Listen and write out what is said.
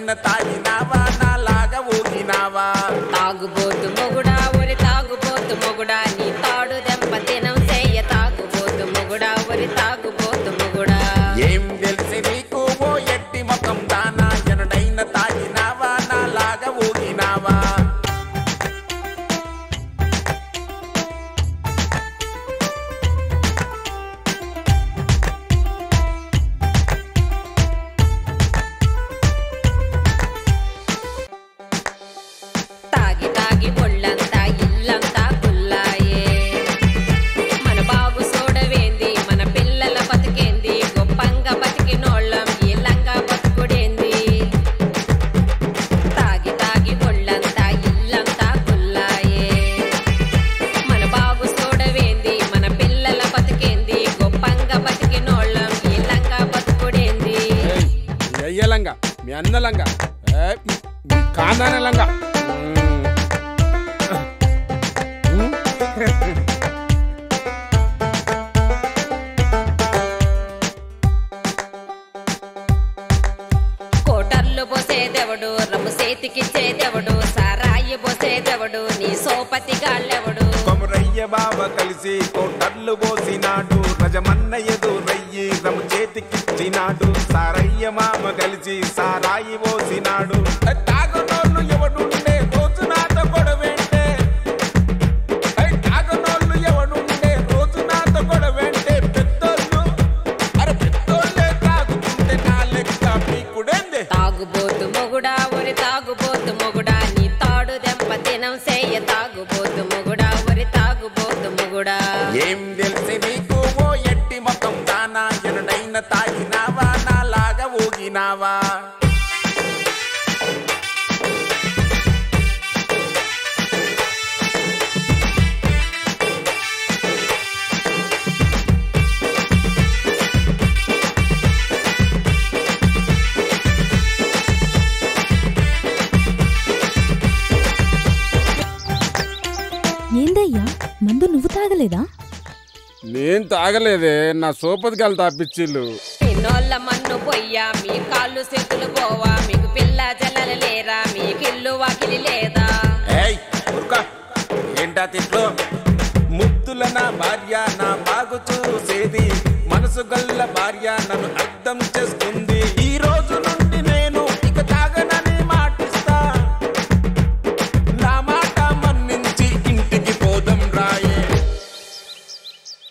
ఎన్నడైనా తాగినావా నాలాగా ఊగినావా తాగుబోతు మొగుడా ఒరి తాగుబోతు మొగుడా నీ తాడు దెబ్బ తినం చెయ్య తాగుబోతు మొగుడా ఒరి తాగుబోతు మొగుడా ఏం తెలిసి నీకు ఓ ఎట్టి ముఖం దానా ఎన్నడైనా తాగినావా నాలాగా ఊగినావా తాగి తాగి ఒళ్ళంతా ఇల్లంతా కుల్లాయే మన బాబు సోడవేంది మన పిల్లల బతికేంది గొప్పంగా బతికినోళ్ళం ఇల్లంగా బతుకుడేంది తాగి తాగి ఒళ్ళంతా ఇల్లంతా కుల్లాయే మన బాబు సోడవేంది మన పిల్లల బతికేంది గొప్పంగా బతికినోళ్ళం ఇల్లంగా బతుకుడేంది మీ అయ్యలంగా మీ అన్నలంగా ఏ, మీ మీ కాందానలంగా కోటర్లు పోసేదెవడు రమ్ము చేతికిచ్చేదెవడు సారాయి పోసేదెవడు నీ సోపతి గాళ్ళెవడు కొమరయ్య బావ కలిసి కోటర్లు పోసినాడు రజమన్న ఎదురయ్యి రము చేతికిచ్చినాడు సారయ్య మామ కలిసి సారాయి పోసినాడు తాగనోళ్ళు ఎవడుండే రోజు నాతో గొడవేంటే ఏయ్, తాగనోళ్ళు ఎవడుండే రోజు నాతో గొడవేంటే పెద్దోళ్ళు అరే పెద్దోళ్ళే తాగుతుంటే నా లెక్క పీకుడేందే తాగుబోతు మొగుడా ఒరి తాగుబోతు మొగుడా నీ తాడు దెబ్బ తినం సేయ తాగుబోతు మొగుడా ఒరి తాగుబోతు మొగుడా ఏం తెలిసి నీకు ఓ ఎట్టి మొత్తం దానా ఎన్నడైనా తాగినావా నాలాగా ఊగినావా ఏందయ్యా మందు నువ్వు తాగలేదా నేను తాగలేదే నా సోపతికి వెళ్తా పిచ్చిళ్ళు ఎన్నోళ్ళ మన్ను పొయ్యా మీ కాళ్ళు చేతులు పోవా మీకు పిల్ల జల్లలు లేరా మీకు ఇల్లు వాకిలి లేదా ఏయ్ ఉరుక ఏంటా తిట్లో ముద్దుల నా భార్య నా బాగు చూసేది మనసు గల్ల భార్య నన్ను అర్థం చేస్తుంది